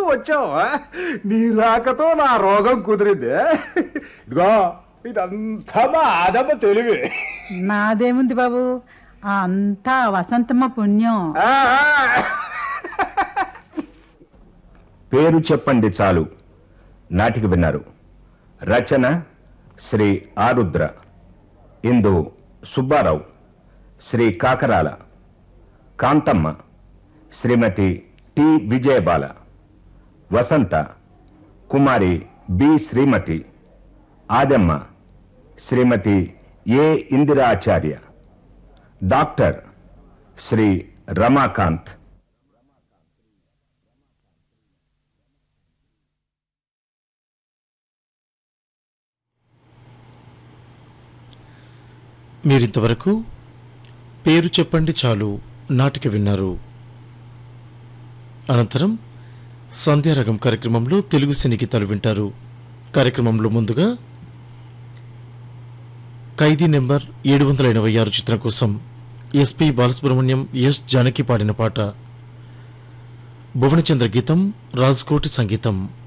వచ్చావు ఆ? నీ రాకతో నా రోగం కుదిరింది ఇదిగో ఇదంతా మా ఆదమ్మ తెలివి నాదేముంది బాబు అంతా వసంతమ్మ పుణ్యం ఆ, ఆ. పేరు చెప్పండి చాలు నాటికి విన్నారు రచన శ్రీ ఆరుద్ర ఇందు Subbarao Sri Kakarala Kanthamma Srimati T Vijayabala Vasantha Kumari B Srimati Aadamma Srimati A Indiracharya doctor Sri Ramakanth మీరింతవరకు పేరు చెప్పండి చాలు నాటిక విన్నారు అనంతరం సంధ్యారగం కార్యక్రమంలో తెలుగు సినీ గీతాలు వింటారు కార్యక్రమంలో ముందుగా ఖైదీ నెంబర్ ఏడు వందల ఎనభై ఆరు చిత్రం కోసం ఎస్పి బాలసుబ్రహ్మణ్యం ఎస్ జానకి పాడిన పాట భువనచంద్ర గీతం రాజ్కోటి సంగీతం